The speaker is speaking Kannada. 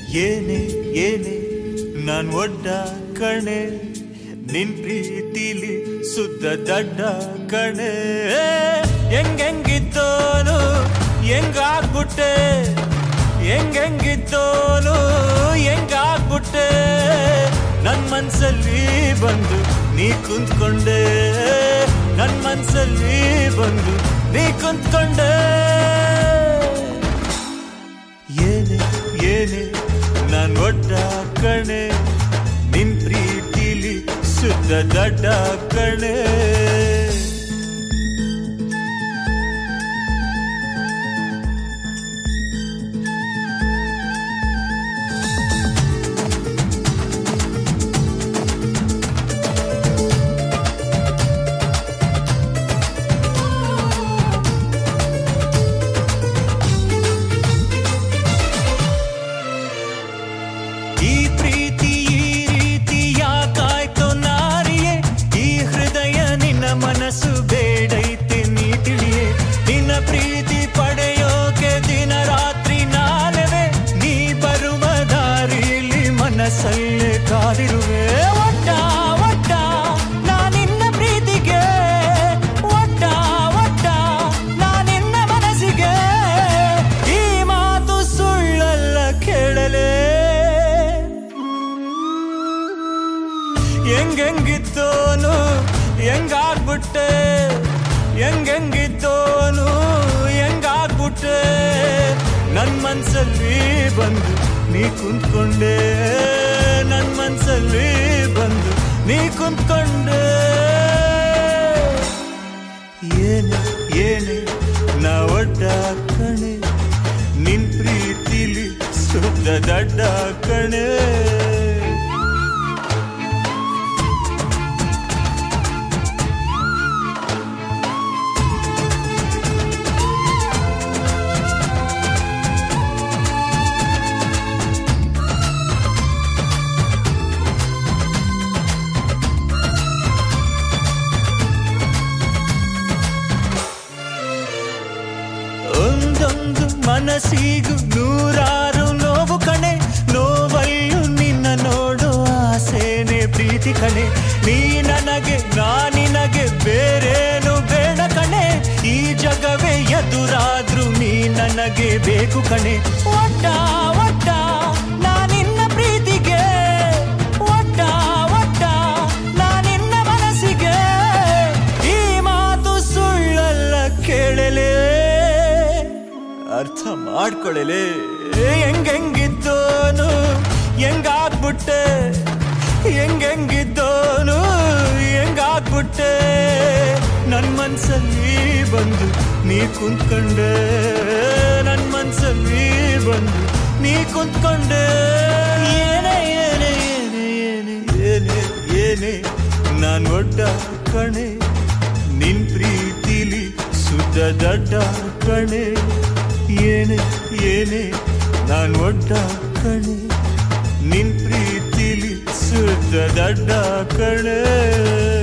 ಏನೇ ಏನೇ ನಾನ್ ಒಡ್ಡ ಕಣೆ ನಿನ್ ಪ್ರೀತಿಲಿ ಸುದ್ದ ದಡ್ಡ ಕಣೆ ಹೆಂಗೆಂಗಿದ್ದೋನು ಹೆಂಗಾಗ್ಬಿಟ್ಟೆ ಹೆಂಗೆಂಗಿದ್ದೋನು ಹೆಂಗಾಗ್ಬಿಟ್ಟೆ ನನ್ ಮನ್ಸಲ್ಲಿ ಬಂದು ನೀ ಕುಂತ್ಕೊಂಡೆ ನನ್ ಮನ್ಸಲ್ಲಿ ಬಂದು ನೀ ಕುಂತ್ಕೊಂಡೆ ಏನೇ ಏನೇ ನಾನ್ ಒಡ್ಡ ಕಣೆ ನಿನ್ ಪ್ರೀತಿಲಿ ಸುದ್ದ ದಡ್ಡ ಕಣೆ ಈ ಪ್ರೀತಿ ಈ ರೀತಿ ಯಾಕಾಯ್ತು ನಾರಿಯೇ ಈ ಹೃದಯ ನಿನ್ನ ಮನಸ್ಸು ಬೇಡೈತೆ ನೀ ತಿಳಿಯೇ ನಿನ್ನ ಪ್ರೀತಿ ಪಡೆಯೋಕೆ ದಿನ ರಾತ್ರಿ ನಾನವೇ ನೀ ಬರುವ ದಾರಿಯಲ್ಲಿ ಮನಸ್ಸಲ್ಲೇ ಕಾದಿರುವೆ ಒಟ್ಟ ಒಟ್ಟ ನಾನಿನ್ನ ಪ್ರೀತಿಗೆ ಒಟ್ಟ ಒಟ್ಟ ನಾನಿನ್ನ ಮನಸ್ಸಿಗೆ ಈ ಮಾತು ಸುಳ್ಳಲ್ಲ ಕೇಳಲೇ ಹೆಂಗೆಂಗಿದ್ದೋನು ಹೆಂಗಾಗ್ಬಿಟ್ಟೆ ಹೆಂಗೆಂಗಿದ್ದೋನು ಹೆಂಗಾಗ್ಬಿಟ್ಟೆ ನನ್ ಮನ್ಸಲ್ಲಿ ಬಂದು ನೀ ಕುಂತ್ಕೊಂಡೆ ನನ್ ಮನ್ಸಲ್ಲಿ ಬಂದು ನೀ ಕುಂತ್ಕೊಂಡೆ ಏನೇ ಏನೇ ನಾ ಒಡ್ಡ ಕಣೆ ನಿನ್ ಪ್ರೀತಿಲಿ ಸುದ್ದ ದಡ್ಡ ಕಣೆ ಒಂದೊಂದು ಮನಸ್ಸಿಗೂ ನೂರಾರು ನೋವು ಕಣೆ ನೋವಲ್ಲೂ ನಿನ್ನ ನೋಡು ಆಸೆನೆ ಪ್ರೀತಿ ಕಣೆ ನೀ ನನಗೆ ನಾನಿನಗೆ ಬೇರೇನು ಬೇಡ ಕಣೆ ಈ ಜಗವೇ ಎದುರಾದ್ರೂ ನೀ ನನಗೆ ಬೇಕು ಕಣೆ ಒಟ್ಟ ಒಟ್ಟ ನಾನಿನ್ನ ಪ್ರೀತಿಗೆ ಒಟ್ಟ ಒಟ್ಟ ನಾನಿನ್ನ ಮನಸ್ಸಿಗೆ ಈ ಮಾತು ಸುಳ್ಳಲ್ಲ ಕೇಳಲೇ ಅರ್ಥ ಮಾಡ್ಕೊಳ್ಳಲೆ ಹೆಂಗೆಂಗಿದ್ದೋನು ಹೆಂಗಾಗ್ಬಿಟ್ಟೆ ಹೆಂಗೆಂಗಿದ್ದೋನು ಹೆಂಗಾಗ್ಬಿಟ್ಟೆ ನನ್ ಮನ್ಸಲ್ಲಿ ಬಂದು ನೀ ಕುಂತ್ಕೊಂಡೆ ನನ್ ಮನ್ಸಲ್ಲಿ ಬಂದು ನೀ ಕುಂತ್ಕೊಂಡೆ ಏನೇ ಏನೇ ಏನೇ ಏನೇ ಏನೇ ಏನೇ ನಾನ್ ಒಡ್ಡ ಕಣೆ ನಿನ್ ಪ್ರೀತಿಲಿ ಸುದ್ದ ದಡ್ಡ ಕಣೆ ಏನೇ ಏನೇ ನಾನ್ ಒಡ್ಡ ಕಣೆ ನಿನ್ ಪ್ರೀತಿಲಿ ಸುದ್ದ ದಡ್ಡ ಕಣೆ